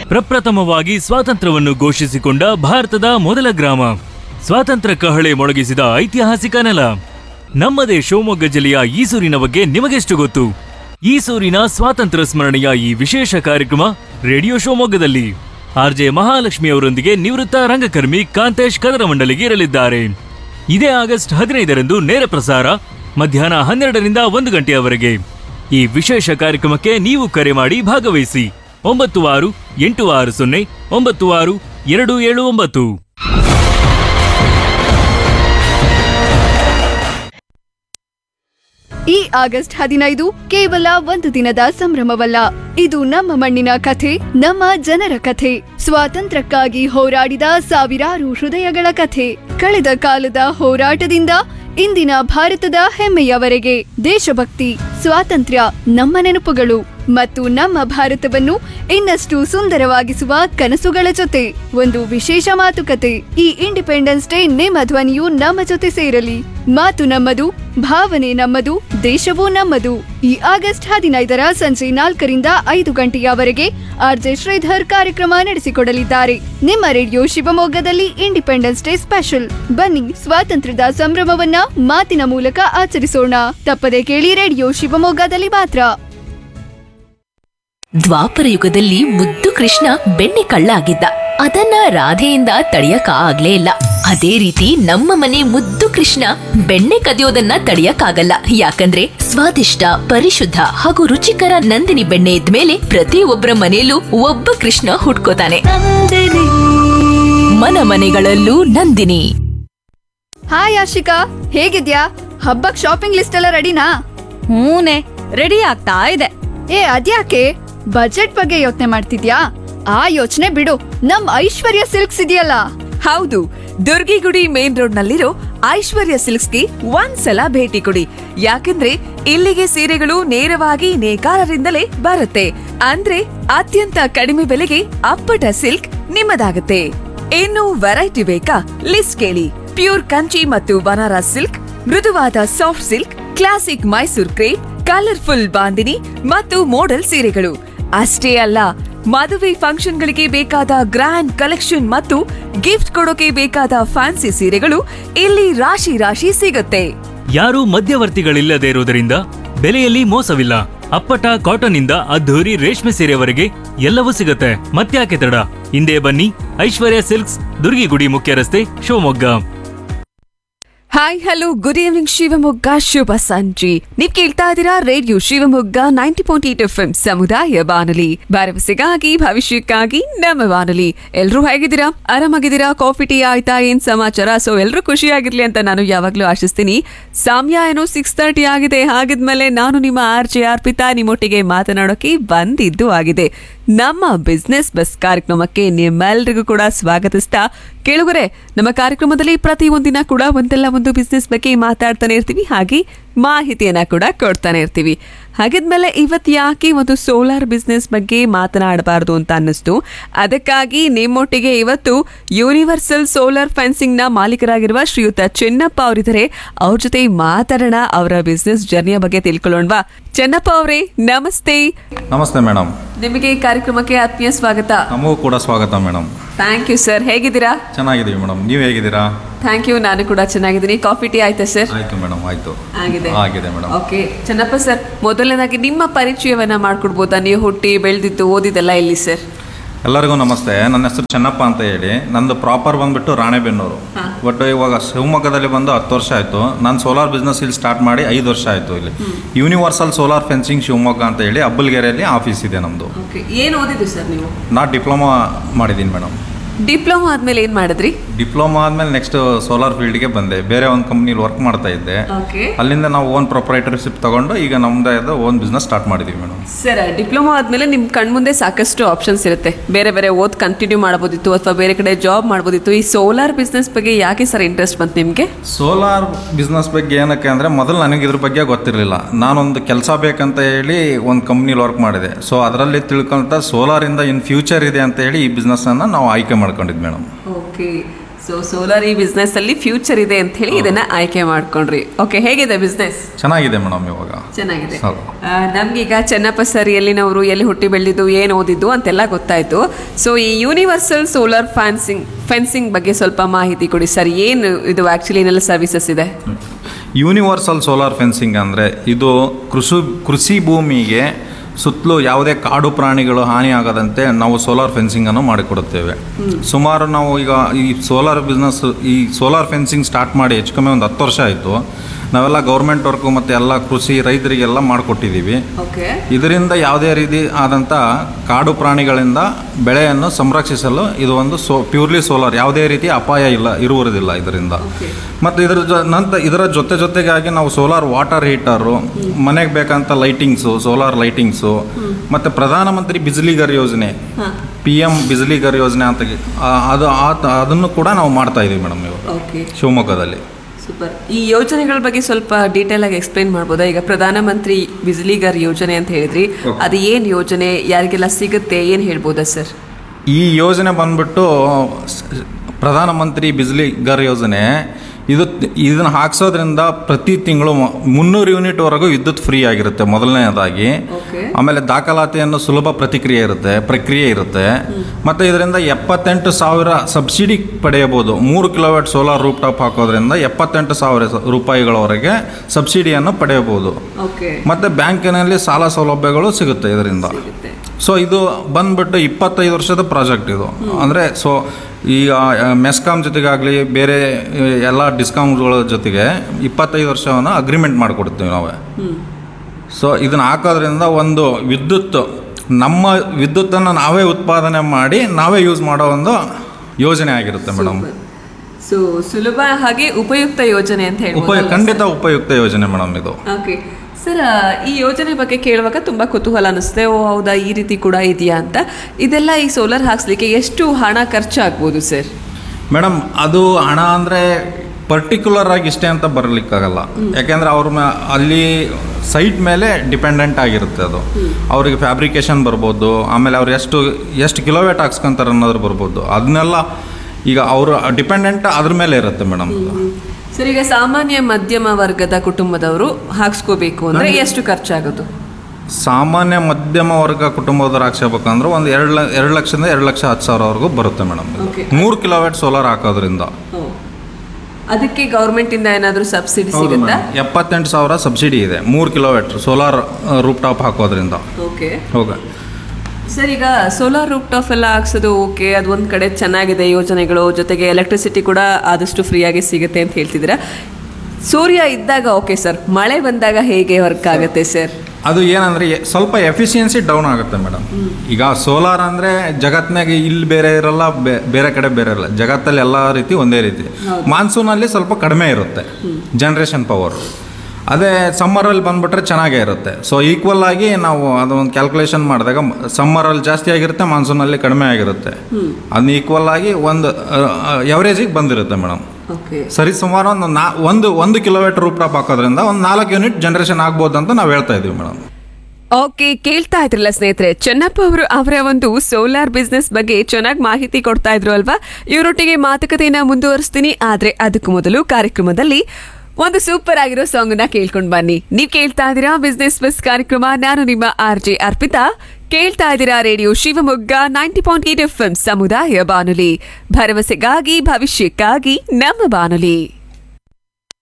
ಪ್ರಪ್ರಥಮವಾಗಿ ಸ್ವಾತಂತ್ರ್ಯವನ್ನು ಘೋಷಿಸಿಕೊಂಡ ಭಾರತದ ಮೊದಲ ಗ್ರಾಮ ಸ್ವಾತಂತ್ರ್ಯ ಕಹಳೆ ಮೊಳಗಿಸಿದ ಐತಿಹಾಸಿಕ ನೆಲ ನಮ್ಮದೇ ಶಿವಮೊಗ್ಗ ಜಿಲ್ಲೆಯ ಈಸೂರಿನ ಬಗ್ಗೆ ನಿಮಗೆಷ್ಟು ಗೊತ್ತು ಈಸೂರಿನ ಸ್ವಾತಂತ್ರ್ಯ ಸ್ಮರಣೆಯ ಈ ವಿಶೇಷ ಕಾರ್ಯಕ್ರಮ ರೇಡಿಯೋ ಶಿವಮೊಗ್ಗದಲ್ಲಿ ಆರ್ಜೆ ಮಹಾಲಕ್ಷ್ಮಿ ಅವರೊಂದಿಗೆ ನಿವೃತ್ತ ರಂಗಕರ್ಮಿ ಕಾಂತೇಶ್ ಕದರಮಂಡಲಿಗೆ ಇರಲಿದ್ದಾರೆ ಇದೇ ಆಗಸ್ಟ್ ಹದಿನೈದರಂದು ನೇರ ಪ್ರಸಾರ ಮಧ್ಯಾಹ್ನ ಹನ್ನೆರಡರಿಂದ ಒಂದು ಗಂಟೆಯವರೆಗೆ ಈ ವಿಶೇಷ ಕಾರ್ಯಕ್ರಮಕ್ಕೆ ನೀವು ಕರೆ ಮಾಡಿ ಭಾಗವಹಿಸಿ ಒಂಬತ್ತು ಆರು ಎಂಟು ಆರು ಸೊನ್ನೆ ಒಂಬತ್ತು ಆರು ಎರಡು ಏಳು ಒಂಬತ್ತು ಈ ಆಗಸ್ಟ್ ಹದಿನೈದು ಕೇವಲ ಒಂದು ದಿನದ ಸಂಭ್ರಮವಲ್ಲ ಇದು ನಮ್ಮ ಮಣ್ಣಿನ ಕಥೆ ನಮ್ಮ ಜನರ ಕಥೆ ಸ್ವಾತಂತ್ರ್ಯಕ್ಕಾಗಿ ಹೋರಾಡಿದ ಸಾವಿರಾರು ಹೃದಯಗಳ ಕಥೆ ಕಳೆದ ಕಾಲದ ಹೋರಾಟದಿಂದ ಇಂದಿನ ಭಾರತದ ಹೆಮ್ಮೆಯವರೆಗೆ ದೇಶಭಕ್ತಿ ಸ್ವಾತಂತ್ರ್ಯ ನಮ್ಮ ನೆನಪುಗಳು ಮತ್ತು ನಮ್ಮ ಭಾರತವನ್ನು ಇನ್ನಷ್ಟು ಸುಂದರವಾಗಿಸುವ ಕನಸುಗಳ ಜೊತೆ ಒಂದು ವಿಶೇಷ ಮಾತುಕತೆ ಈ ಇಂಡಿಪೆಂಡೆನ್ಸ್ ಡೇ ನಿಮ್ಮ ಧ್ವನಿಯು ನಮ್ಮ ಜೊತೆ ಸೇರಲಿ ಮಾತು ನಮ್ಮದು ಭಾವನೆ ನಮ್ಮದು ದೇಶವೂ ನಮ್ಮದು ಈ ಆಗಸ್ಟ್ ಹದಿನೈದರ ಸಂಜೆ ನಾಲ್ಕರಿಂದ ಐದು ಗಂಟೆಯವರೆಗೆ ಆರ್ಜೆ ಶ್ರೀಧರ್ ಕಾರ್ಯಕ್ರಮ ನಡೆಸಿಕೊಡಲಿದ್ದಾರೆ ನಿಮ್ಮ ರೇಡಿಯೋ ಶಿವಮೊಗ್ಗದಲ್ಲಿ ಇಂಡಿಪೆಂಡೆನ್ಸ್ ಡೇ ಸ್ಪೆಷಲ್ ಬನ್ನಿ ಸ್ವಾತಂತ್ರ್ಯದ ಸಂಭ್ರಮವನ್ನ ಮಾತಿನ ಮೂಲಕ ಆಚರಿಸೋಣ ತಪ್ಪದೆ ಕೇಳಿ ರೇಡಿಯೋ ಶಿವಮೊಗ್ಗದಲ್ಲಿ ಮಾತ್ರ ದ್ವಾಪರ ಯುಗದಲ್ಲಿ ಮುದ್ದು ಕೃಷ್ಣ ಬೆಣ್ಣೆ ಕಳ್ಳ ಆಗಿದ್ದ ಅದನ್ನ ರಾಧೆಯಿಂದ ತಡೆಯಕ ಆಗ್ಲೇ ಇಲ್ಲ ಅದೇ ರೀತಿ ನಮ್ಮ ಮನೆ ಮುದ್ದು ಕೃಷ್ಣ ಬೆಣ್ಣೆ ಕದಿಯೋದನ್ನ ತಡೆಯಕ್ಕಾಗಲ್ಲ ಯಾಕಂದ್ರೆ ಸ್ವಾದಿಷ್ಟ ಪರಿಶುದ್ಧ ಹಾಗೂ ರುಚಿಕರ ನಂದಿನಿ ಬೆಣ್ಣೆ ಇದ್ಮೇಲೆ ಪ್ರತಿಯೊಬ್ಬರ ಮನೆಯಲ್ಲೂ ಒಬ್ಬ ಕೃಷ್ಣ ಹುಟ್ಕೋತಾನೆ ಮನ ಮನೆಗಳಲ್ಲೂ ನಂದಿನಿ ಹಾಯ್ ಆಶಿಕಾ ಹೇಗಿದ್ಯಾ ಹಬ್ಬಕ್ ಶಾಪಿಂಗ್ ಲಿಸ್ಟ್ ಎಲ್ಲ ರೆಡಿನಾ ಹೂನೆ ರೆಡಿ ಆಗ್ತಾ ಇದೆ ಏ ಅದ್ಯಾಕೆ ಬಜೆಟ್ ಬಗ್ಗೆ ಯೋಚನೆ ಮಾಡ್ತಿದ್ಯಾ ಆ ಯೋಚನೆ ಬಿಡು ನಮ್ ಐಶ್ವರ್ಯ ಸಿಲ್ಕ್ಸ್ ಇದೆಯಲ್ಲ ಹೌದು ದುರ್ಗಿಗುಡಿ ಮೇನ್ ರೋಡ್ ನಲ್ಲಿರೋ ಐಶ್ವರ್ಯ ಸಿಲ್ಕ್ಸ್ಗೆ ಒಂದ್ಸಲ ಭೇಟಿ ಕೊಡಿ ಯಾಕಂದ್ರೆ ಇಲ್ಲಿಗೆ ಸೀರೆಗಳು ನೇರವಾಗಿ ನೇಕಾರರಿಂದಲೇ ಬರುತ್ತೆ ಅಂದ್ರೆ ಅತ್ಯಂತ ಕಡಿಮೆ ಬೆಲೆಗೆ ಅಪ್ಪಟ ಸಿಲ್ಕ್ ನಿಮ್ಮದಾಗುತ್ತೆ ಇನ್ನು ವೆರೈಟಿ ಬೇಕಾ ಲಿಸ್ಟ್ ಕೇಳಿ ಪ್ಯೂರ್ ಕಂಚಿ ಮತ್ತು ಬನಾರಸ್ ಸಿಲ್ಕ್ ಮೃದುವಾದ soft silk classic Mysore crepe colourful bandhani ಮತ್ತು ಮೋಡಲ್ ಸೀರೆಗಳು ಅಷ್ಟೇ ಅಲ್ಲ ಮದುವೆ ಫಂಕ್ಷನ್ಗಳಿಗೆ ಬೇಕಾದ ಗ್ರ್ಯಾಂಡ್ ಕಲೆಕ್ಷನ್ ಮತ್ತು ಗಿಫ್ಟ್ ಕೊಡೋಕೆ ಬೇಕಾದ ಫ್ಯಾನ್ಸಿ ಸೀರೆಗಳು ಇಲ್ಲಿ ರಾಶಿ ರಾಶಿ ಸಿಗುತ್ತೆ ಯಾರೂ ಮಧ್ಯವರ್ತಿಗಳಿಲ್ಲದೆ ಇರುವುದರಿಂದ ಬೆಲೆಯಲ್ಲಿ ಮೋಸವಿಲ್ಲ ಅಪ್ಪಟ ಕಾಟನ್ ಇಂದ ಅದ್ಧೂರಿ ರೇಷ್ಮೆ ಸೀರೆವರೆಗೆ ಎಲ್ಲವೂ ಸಿಗುತ್ತೆ ಮತ್ತ್ಯಾಕೆ ತಡ ಹಿಂದೆ ಬನ್ನಿ ಐಶ್ವರ್ಯ ಸಿಲ್ಕ್ಸ್ ದುರ್ಗಿಗುಡಿ ಮುಖ್ಯ ರಸ್ತೆ Shivamogga hi hello good evening Shivamogga ಶುಭ ಸಂಜೆ ನೀವ್ ಕೇಳ್ತಾ ಇದ್ದೀರಾ radio Shivamogga ninety point eight F M ಸಮುದಾಯ ಬಾನುಲಿ ಭರವಸೆಗಾಗಿ ಭವಿಷ್ಯಕ್ಕಾಗಿ ನಮ್ಮ ಬಾನುಲಿ ಎಲ್ರೂ ಹೇಗಿದ್ದೀರಾ ಆರಾಮಾಗಿದ್ದೀರಾ ಕಾಫಿ ಟೀ ಆಯ್ತಾ ಏನ್ ಸಮಾಚಾರ ಸೊ ಎಲ್ರೂ ಖುಷಿಯಾಗಿರ್ಲಿ ಅಂತ ನಾನು ಯಾವಾಗ್ಲೂ ಆಶಿಸ್ತೀನಿ ಸಮಯ ಏನೋ ಸಿಕ್ಸ್ ತರ್ಟಿ ಆಗಿದೆ ಹಾಗಿದ್ಮೇಲೆ ನಾನು ನಿಮ್ಮ ಆರ್ ಜೆ ಅರ್ಪಿತಾ ನಿಮ್ಮೊಟ್ಟಿಗೆ ಮಾತನಾಡೋಕೆ ಬಂದಿದ್ದು ಆಗಿದೆ ನಮ್ಮ ಬಿಸ್ನೆಸ್ ಬಸ್ ಕಾರ್ಯಕ್ರಮಕ್ಕೆ ನಿಮ್ಮೆಲ್ರಿಗೂ ಕೂಡ ಸ್ವಾಗತಿಸ್ತಾ ಕೇಳುಗರೆ ನಮ್ಮ ಕಾರ್ಯಕ್ರಮದಲ್ಲಿ ಪ್ರತಿ ಒಂದಿನ ಕೂಡ ಒಂದಲ್ಲ ಒಂದು ಬಿಸ್ನೆಸ್ ಬಗ್ಗೆ ಮಾತಾಡ್ತಾನೆ ಇರ್ತೀವಿ ಹಾಗೆ ಮಾಹಿತಿಯನ್ನ ಕೂಡ ಕೊಡ್ತಾನೆ ಇರ್ತೀವಿ ಹಾಗಿದ್ಮೇಲೆ ಇವತ್ತು ಯಾಕೆ ಒಂದು ಸೋಲಾರ್ ಬಿಸ್ನೆಸ್ ಬಗ್ಗೆ ಮಾತನಾಡಬಾರದು ಅಂತ ಅನ್ನಿಸ್ತು ಅದಕ್ಕಾಗಿ ನಿಮ್ಮೊಟ್ಟಿಗೆ ಇವತ್ತು ಯೂನಿವರ್ಸಲ್ ಸೋಲಾರ್ ಫೆನ್ಸಿಂಗ್ ನ ಮಾಲೀಕರಾಗಿರುವ ಶ್ರೀಯುತ ಚೆನ್ನಪ್ಪ ಅವರಿದ್ದಾರೆ ಅವ್ರ ಜೊತೆ ಮಾತಾಡೋಣ ಅವರ ಬಿಸ್ನೆಸ್ ಜರ್ನಿಯ ಬಗ್ಗೆ ತಿಳ್ಕೊಳ್ಳೋಣವಾ ಚೆನ್ನಪ್ಪ ಅವರೇ ನಮಸ್ತೆ ನಮಸ್ತೆ ಮೇಡಮ್ ನಿಮಗೆ ಈ ಕಾರ್ಯಕ್ರಮಕ್ಕೆ ಆತ್ಮೀಯ ಸ್ವಾಗತ ನಮಗೂ ಕೂಡ ಸ್ವಾಗತ ಮೇಡಮ್ ಥ್ಯಾಂಕ್ ಯು ಸರ್ ಹೇಗಿದ್ದೀರಾ ಚೆನ್ನಾಗಿದ್ದೀವಿ ಮೇಡಮ್ ನೀವು ಹೇಗಿದ್ದೀರಾ ಥ್ಯಾಂಕ್ ಯು ನಾನು ಕೂಡ ಚೆನ್ನಾಗಿದ್ದೀನಿ ಕಾಫಿ ಟೀ ಆಯ್ತಾ ಸರ್ ಆಯ್ತು ಮೇಡಮ್ ಆಯ್ತು ಆಗಿದೆ ಆಗಿದೆ ಮೇಡಮ್ ಓಕೆ ಚೆನ್ನಪ್ಪ ಸರ್ ಮೊದಲನೇದಾಗಿ ನಿಮ್ಮ ಪರಿಚಯವನ್ನ ಮಾಡ್ಕೊಡ್ಬೋದಾ ನೀವು ಹುಟ್ಟಿ ಬೆಳೆದಿದ್ದು ಓದಿದ್ದೆಲ್ಲ ಎಲ್ಲಿ ಸರ್ ಎಲ್ಲರಿಗೂ ನಮಸ್ತೆ ನನ್ನ ಹೆಸರು ಚೆನ್ನಪ್ಪ ಅಂತ ಹೇಳಿ ನಂದು ಪ್ರಾಪರ್ ಬಂದ್ಬಿಟ್ಟು ರಾಣೆಬೆನ್ನೂರು ಬಟ್ ಇವಾಗ ಶಿವಮೊಗ್ಗದಲ್ಲಿ ಬಂದು ಹತ್ತು ವರ್ಷ ಆಯಿತು ನಾನು ಸೋಲಾರ್ ಬಿಸ್ನೆಸ್ ಇಲ್ಲಿ ಸ್ಟಾರ್ಟ್ ಮಾಡಿ ಐದು ವರ್ಷ ಆಯಿತು ಇಲ್ಲಿ ಯೂನಿವರ್ಸಲ್ ಸೋಲಾರ್ ಫೆನ್ಸಿಂಗ್ ಶಿವಮೊಗ್ಗ ಅಂತ ಹೇಳಿ ಅಬ್ಬಲ್ಗೆರೆಯಲ್ಲಿ ಆಫೀಸ್ ಇದೆ ನಮ್ಮದು ಓಕೆ ಏನು ಓದಿದ್ದು ಸರ್ ನೀವು ನಾ ಡಿಪ್ಲೊಮಾ ಮಾಡಿದ್ದೀನಿ ಮೇಡಮ್ ಡಿಪ್ಲೊಮಾ ಆದ್ಮೇಲೆ ಏನು ಮಾಡಿದ್ರಿ ಡಿಪ್ಲೊಮಾ ಆದಮೇಲೆ ನೆಕ್ಸ್ಟ್ ಸೋಲಾರ್ ಫೀಲ್ಡ್ಗೆ ಬಂದೆ ಬೇರೆ ಒಂದು ಕಂಪ್ನಿಲಿ ವರ್ಕ್ ಮಾಡ್ತಾ ಇದ್ದೆ ಓಕೆ ಅಲ್ಲಿಂದ ನಾವು ಓನ್ ಪ್ರೊಪ್ರೈಟರ್ಶಿಪ್ ತಗೊಂಡು ಈಗ ನಮ್ಮದೇ ಆದ ಓನ್ ಬಿಸ್ನೆಸ್ ಸ್ಟಾರ್ಟ್ ಮಾಡಿದ್ದೀವಿ ಮೇಡಮ್ ಸರ್ ಡಿಪ್ಲೊಮಾ ಆದ್ಮೇಲೆ ನಿಮ್ಮ ಕಣ್ಮುಂದೆ ಸಾಕಷ್ಟು ಆಪ್ಷನ್ಸ್ ಇರುತ್ತೆ ಬೇರೆ ಬೇರೆ ಓದ್ ಕಂಟಿನ್ಯೂ ಮಾಡ್ಬೋದಿತ್ತು ಅಥವಾ ಬೇರೆ ಕಡೆ ಜಾಬ್ ಮಾಡ್ಬೋದಿತ್ತು ಈ ಸೋಲಾರ್ ಬಿಸ್ನೆಸ್ ಬಗ್ಗೆ ಯಾಕೆ ಸರ್ ಇಂಟ್ರೆಸ್ಟ್ ಬಂತು ನಿಮಗೆ ಸೋಲಾರ್ ಬಿಸ್ನೆಸ್ ಬಗ್ಗೆ ಏನಕ್ಕೆ ಅಂದರೆ ಮೊದಲು ನನಗೆ ಇದ್ರ ಬಗ್ಗೆ ಗೊತ್ತಿರಲಿಲ್ಲ ನಾನೊಂದು ಕೆಲಸ ಬೇಕಂತ ಹೇಳಿ ಒಂದು ಕಂಪ್ನಿಲಿ ವರ್ಕ್ ಮಾಡಿದೆ ಸೊ ಅದರಲ್ಲಿ ತಿಳ್ಕೊಂತ ಸೋಲಾರಿಂದ ಇನ್ ಫ್ಯೂಚರ್ ಇದೆ ಅಂತ ಹೇಳಿ ಈ ಬಿಸ್ನೆಸ್ಸನ್ನು ನಾವು ಆಯ್ಕೆ ಮಾಡ್ಕೊಂಡಿದ್ದು ಮೇಡಮ್ ಓಕೆ ಸೊ ಸೋಲಾರ್ ಈ ಬಿಸ್ನೆಸ್ ಅಲ್ಲಿ ಫ್ಯೂಚರ್ ಇದೆ ಅಂತ ಹೇಳಿ ಇದನ್ನ ಆಯ್ಕೆ ಮಾಡ್ಕೊಂಡ್ರಿ ಓಕೆ ಹೇಗಿದೆ ಬಿಸ್ನೆಸ್ ಚೆನ್ನಾಗಿದೆ ಮೇಡಮ್ ಇವಾಗ ಚೆನ್ನಾಗಿದೆ ಹೌದು. ಆ, ನಮ್ಗೀಗ ಚೆನ್ನಪ್ಪ ಸರ್ ಎಲ್ಲಿನವರು ಎಲ್ಲಿ ಹುಟ್ಟಿ ಬೆಳೆದಿದ್ದು ಏನು ಓದಿದ್ದು ಅಂತೆಲ್ಲ ಗೊತ್ತಾಯ್ತು ಸೊ ಈ ಯೂನಿವರ್ಸಲ್ ಸೋಲಾರ್ ಫ್ಯಾನ್ಸಿಂಗ್ ಫೆನ್ಸಿಂಗ್ ಬಗ್ಗೆ ಸ್ವಲ್ಪ ಮಾಹಿತಿ ಕೊಡಿ ಸರ್ ಏನು ಇದು ಆಕ್ಚುಲಿ ಏನೆಲ್ಲ ಸರ್ವಿಸಸ್ ಇದೆ ಯೂನಿವರ್ಸಲ್ ಸೋಲಾರ್ ಫೆನ್ಸಿಂಗ್ ಅಂದರೆ ಇದು ಕೃಷಿ ಕೃಷಿ ಭೂಮಿಗೆ ಸುತ್ತಲೂ ಯಾವುದೇ ಕಾಡು ಪ್ರಾಣಿಗಳು ಹಾನಿಯಾಗದಂತೆ ನಾವು ಸೋಲಾರ್ ಫೆನ್ಸಿಂಗನ್ನು ಮಾಡಿಕೊಡುತ್ತೇವೆ ಸುಮಾರು ನಾವು ಈಗ ಈ ಸೋಲಾರ್ ಬಿಸ್ನೆಸ್ ಈ ಸೋಲಾರ್ ಫೆನ್ಸಿಂಗ್ ಸ್ಟಾರ್ಟ್ ಮಾಡಿ ಹೆಚ್ಚು ಕಮ್ಮಿ ಒಂದು ಹತ್ತು ವರ್ಷ ಆಯಿತು ನಾವೆಲ್ಲ ಗೌರ್ಮೆಂಟ್ ವರ್ಕು ಮತ್ತು ಎಲ್ಲ ಕೃಷಿ ರೈತರಿಗೆಲ್ಲ ಮಾಡಿಕೊಟ್ಟಿದ್ದೀವಿ ಓಕೆ ಇದರಿಂದ ಯಾವುದೇ ರೀತಿ ಆದಂಥ ಕಾಡು ಪ್ರಾಣಿಗಳಿಂದ ಬೆಳೆಯನ್ನು ಸಂರಕ್ಷಿಸಲು ಇದು ಒಂದು ಸೋ ಪ್ಯೂರ್ಲಿ ಸೋಲಾರ್ ಯಾವುದೇ ರೀತಿ ಅಪಾಯ ಇಲ್ಲ ಇರುವುದಿಲ್ಲ ಇದರಿಂದ ಮತ್ತು ಇದರ ಜೊ ನಂತರ ಇದರ ಜೊತೆ ಜೊತೆಗಾಗಿ ನಾವು ಸೋಲಾರ್ ವಾಟರ್ ಹೀಟರು ಮನೆಗೆ ಬೇಕಂತ ಲೈಟಿಂಗ್ಸು ಸೋಲಾರ್ ಲೈಟಿಂಗ್ಸು ಮತ್ತು ಪ್ರಧಾನಮಂತ್ರಿ ಬಿಜ್ಲಿಗರ್ ಯೋಜನೆ ಪಿ ಎಮ್ ಬಿಜ್ಲಿಗರ್ ಯೋಜನೆ ಅಂತ ಆ, ಅದು ಆ- ಅದನ್ನು ಕೂಡ ನಾವು ಮಾಡ್ತಾ ಇದ್ದೀವಿ ಮೇಡಮ್ ಇವಾಗ ಓಕೆ ಶಿವಮೊಗ್ಗದಲ್ಲಿ ಸೂಪರ್ ಈ ಯೋಜನೆಗಳ ಬಗ್ಗೆ ಸ್ವಲ್ಪ ಡೀಟೇಲ್ ಆಗಿ ಎಕ್ಸ್ಪ್ಲೈನ್ ಮಾಡ್ಬೋದಾ ಈಗ ಪ್ರಧಾನಮಂತ್ರಿ ಬಿಜ್ಲಿಗರ್ ಯೋಜನೆ ಅಂತ ಹೇಳಿದ್ರಿ ಅದು ಏನು ಯೋಜನೆ ಯಾರಿಗೆಲ್ಲ ಸಿಗುತ್ತೆ ಏನು ಹೇಳ್ಬೋದಾ ಸರ್ ಈ ಯೋಜನೆ ಬಂದ್ಬಿಟ್ಟು ಸ್- ಪ್ರಧಾನಮಂತ್ರಿ ಬಿಜ್ಲಿ ಗರ್ ಯೋಜನೆ ಇದು ಇದನ್ನು ಹಾಕ್ಸೋದ್ರಿಂದ ಪ್ರತಿ ತಿಂಗಳು ಮುನ್ನೂರು ಯೂನಿಟ್ವರೆಗೂ ವಿದ್ಯುತ್ ಫ್ರೀ ಆಗಿರುತ್ತೆ ಮೊದಲನೇದಾಗಿ ಓಕೆ ಆಮೇಲೆ ದಾಖಲಾತಿಯನ್ನು ಸುಲಭ ಪ್ರತಿಕ್ರಿಯೆ ಇರುತ್ತೆ ಪ್ರಕ್ರಿಯೆ ಇರುತ್ತೆ ಮತ್ತು ಇದರಿಂದ ಎಪ್ಪತ್ತೆಂಟು ಸಾವಿರ ಸಬ್ಸಿಡಿ ಪಡೆಯಬಹುದು ಮೂರು ಕಿಲೋವಾಟ್ ಸೋಲಾರ್ ರೂಪ್ ಟಾಪ್ ಹಾಕೋದ್ರಿಂದ ಎಪ್ಪತ್ತೆಂಟು ಸಾವಿರ ಸ- ರೂಪಾಯಿಗಳವರೆಗೆ ಸಬ್ಸಿಡಿಯನ್ನು ಪಡೆಯಬಹುದು ಓಕೆ ಮತ್ತು ಬ್ಯಾಂಕಿನಲ್ಲಿ ಸಾಲ ಸೌಲಭ್ಯಗಳು ಸಿಗುತ್ತೆ ಇದರಿಂದ ಸೊ ಇದು ಬಂದ್ಬಿಟ್ಟು ಇಪ್ಪತ್ತೈದು ವರ್ಷದ ಪ್ರಾಜೆಕ್ಟ್ ಇದು ಅಂದರೆ ಸೊ ಈಗ ಮೆಸ್ಕಾಮ್ ಜೊತೆಗಾಗಲಿ ಬೇರೆ ಎಲ್ಲ ಡಿಸ್ಕೌಂಟ್ಗಳ ಜೊತೆಗೆ ಇಪ್ಪತ್ತೈದು ವರ್ಷವನ್ನು ಅಗ್ರಿಮೆಂಟ್ ಮಾಡಿಕೊಡ್ತೀವಿ ನಾವೇ ಸೊ ಇದನ್ನು ಹಾಕೋದ್ರಿಂದ ಒಂದು ವಿದ್ಯುತ್ ನಮ್ಮ ವಿದ್ಯುತ್ತನ್ನು ನಾವೇ ಉತ್ಪಾದನೆ ಮಾಡಿ ನಾವೇ ಯೂಸ್ ಮಾಡೋ ಒಂದು ಯೋಜನೆ ಆಗಿರುತ್ತೆ ಮೇಡಮ್ ಸೊ ಸುಲಭ ಹಾಗೆ ಉಪಯುಕ್ತ ಯೋಜನೆ ಅಂತ ಉಪಯ ಹೇಳ್ಬೋದು ಖಂಡಿತ ಉಪಯುಕ್ತ ಯೋಜನೆ ಮೇಡಮ್ ಇದು ಓಕೆ ಸರ್ ಈ ಯೋಜನೆ ಬಗ್ಗೆ ಕೇಳುವಾಗ ತುಂಬ ಕುತೂಹಲ ಅನಿಸುತ್ತೆ ಓ ಹೌದಾ ಈ ರೀತಿ ಕೂಡ ಇದೆಯಾ ಅಂತ ಇದೆಲ್ಲ ಈ ಸೋಲಾರ್ ಹಾಕ್ಸ್ಲಿಕ್ಕೆ ಎಷ್ಟು ಹಣ ಖರ್ಚಾಗ್ಬೋದು ಸರ್ ಮೇಡಮ್ ಅದು ಹಣ ಅಂದರೆ ಪರ್ಟಿಕ್ಯುಲರ್ ಆಗಿ ಇಷ್ಟೇ ಅಂತ ಬರಲಿಕ್ಕಾಗಲ್ಲ ಯಾಕೆಂದ್ರೆ ಅವ್ರ ಮೇ ಅಲ್ಲಿ ಸೈಟ್ ಮೇಲೆ ಡಿಪೆಂಡೆಂಟ್ ಆಗಿರುತ್ತೆ ಅದು ಅವ್ರಿಗೆ ಫ್ಯಾಬ್ರಿಕೇಶನ್ ಬರ್ಬೋದು ಆಮೇಲೆ ಅವ್ರು ಎಷ್ಟು ಎಷ್ಟು ಕಿಲೋವೇಟ್ ಹಾಕ್ಸ್ಕೊಂತಾರೆ ಅನ್ನೋದ್ರ ಬರ್ಬೋದು ಅದನ್ನೆಲ್ಲ ಈಗ ಅವರು ಡಿಪೆಂಡೆಂಟ್ ಅದ್ರ ಮೇಲೆ ಇರುತ್ತೆ ಮೇಡಮ್ ಸರ್ ಈಗ ಸಾಮಾನ್ಯ ಮಧ್ಯಮ ವರ್ಗದ ಕುಟುಂಬದವರು ಹಾಕ್ಸ್ಕೋಬೇಕು ಅಂದ್ರೆ ಎಷ್ಟು ಖರ್ಚಾಗೋದು ಸಾಮಾನ್ಯ ಮಧ್ಯಮ ವರ್ಗ ಕುಟುಂಬದವ್ರು ಹಾಕ್ಸ್ಬೇಕಂದ್ರೆ ಒಂದು ಎರಡು ಲ ಎರಡು ಲಕ್ಷದಿಂದ ಎರಡು ಲಕ್ಷ ಹತ್ತು ಸಾವಿರವರೆಗೂ ಬರುತ್ತೆ ಮೇಡಮ್ Okay. ಮೂರು ಕಿಲೋವೇಟ್ ಸೋಲಾರ್ ಹಾಕೋದ್ರಿಂದ ಅದಕ್ಕೆ ಗೌರ್ಮೆಂಟ್ ಇಂದ ಏನಾದರೂ ಸಬ್ಸಿಡಿ ಹೌದು ಸಿಗುತ್ತಾ ಮೇಡಮ್. ಎಪ್ಪತ್ತೆಂಟು ಸಾವಿರ ಸಬ್ಸಿಡಿ ಇದೆ ಮೂರು ಕಿಲೋಮೀಟ್ರ್ ಸೋಲಾರ್ ರೂಪ್ ಟಾಪ್ ಹಾಕೋದ್ರಿಂದ ಓಕೆ ಹೋಗ ಸರ್ ಈಗ ಸೋಲಾರ್ ರೂಪ್ ಟಾಪ್ ಎಲ್ಲ ಹಾಕ್ಸೋದು ಓಕೆ ಅದು ಒಂದು ಕಡೆ ಚೆನ್ನಾಗಿದೆ ಯೋಜನೆಗಳು ಜೊತೆಗೆ ಎಲೆಕ್ಟ್ರಿಸಿಟಿ ಕೂಡ ಆದಷ್ಟು ಫ್ರೀಯಾಗಿ ಸಿಗುತ್ತೆ ಅಂತ ಹೇಳ್ತಿದ್ದೀರಾ ಸೂರ್ಯ ಇದ್ದಾಗ ಓಕೆ ಸರ್ ಮಳೆ ಬಂದಾಗ ಹೇಗೆ ವರ್ಕ್ ಆಗುತ್ತೆ ಸರ್ ಅದು ಏನಂದ್ರೆ ಎ- ಸ್ವಲ್ಪ ಎಫಿಷಿಯನ್ಸಿ ಡೌನ್ ಆಗುತ್ತೆ ಮೇಡಮ್ ಈಗ ಸೋಲಾರ್ ಅಂದ್ರೆ ಜಗತ್ನಾಗ ಇಲ್ಲಿ ಬೇರೆ ಇರಲ್ಲ ಬೇ- ಬೇರೆ ಕಡೆ ಬೇರೆ ಇರಲ್ಲ ಜಗತ್ತಲ್ಲಿ ಎಲ್ಲ ರೀತಿ ಒಂದೇ ರೀತಿ ಮಾನ್ಸೂನಲ್ಲಿ ಸ್ವಲ್ಪ ಕಡಿಮೆ ಇರುತ್ತೆ ಜನ್ರೇಷನ್ ಪವರ್ ಅದೇ ಸಮ್ಮರಲ್ಲಿ ಬಂದ್ಬಿಟ್ರೆ ಚೆನ್ನಾಗೇ ಇರುತ್ತೆ ಸೊ ಈಕ್ವಲ್ ಆಗಿ ನಾವು ಅದೊಂದು ಕ್ಯಾಲ್ಕುಲೇಷನ್ ಮಾಡಿದಾಗ ಸಮ್ಮರಲ್ಲಿ ಜಾಸ್ತಿ ಆಗಿರುತ್ತೆ ಮಾನ್ಸೂನಲ್ಲಿ ಕಡಿಮೆ ಆಗಿರುತ್ತೆ ಅದನ್ನ ಈಕ್ವಲ್ ಆಗಿ ಒಂದು ಎವರೇಜಿಗೆ ಬಂದಿರುತ್ತೆ ಮೇಡಮ್ ಓಕೆ ಸರಿ ಸುಮಾರು ಒಂದು ನಾ ಒಂದು ಒಂದು ಕಿಲೋಮೀಟರ್ ರೂಪ್ ಟಾಪ್ ಹಾಕೋದ್ರಿಂದ ಒಂದು ನಾಲ್ಕು ಯೂನಿಟ್ ಜನರೇಷನ್ ಆಗ್ಬೋದು ಅಂತ ನಾವು ಹೇಳ್ತಾ ಇದೀವಿ ಮೇಡಮ್ ಓಕೆ ಕೇಳ್ತಾ ಇದ್ರಲ್ಲ ಸ್ನೇಹಿತರೆ ಚೆನ್ನಪ್ಪ ಅವರು ಅವರ ಒಂದು ಸೋಲಾರ್ ಬಿಸ್ನೆಸ್ ಬಗ್ಗೆ ಚೆನ್ನಾಗಿ ಮಾಹಿತಿ ಕೊಡ್ತಾ ಇದ್ರು ಅಲ್ವಾ ಇವರೊಟ್ಟಿಗೆ ಮಾತುಕತೆಯನ್ನ ಮುಂದುವರಿಸ್ತೀನಿ ಆದ್ರೆ ಅದಕ್ಕೂ ಮೊದಲು ಕಾರ್ಯಕ್ರಮದಲ್ಲಿ ಒಂದು ಸೂಪರ್ ಆಗಿರೋ ಸಾಂಗ್ ನ ಕೇಳ್ಕೊಂಡ್ ಬನ್ನಿ ನೀವ್ ಕೇಳ್ತಾ ಇದ್ದೀರಾ ಬಿಸ್ನೆಸ್ ಬಸ್ ಕಾರ್ಯಕ್ರಮ ನಾನು ನಿಮ್ಮ ಆರ್ ಜೆ ಅರ್ಪಿತಾ ಕೇಳ್ತಾ ಇದ್ದೀರಾ radio Shivamogga ninety point eight F ಸಮುದಾಯ ಬಾನುಲಿ ಭರವಸೆಗಾಗಿ ಭವಿಷ್ಯಕ್ಕಾಗಿ ನಮ್ಮ ಬಾನುಲಿ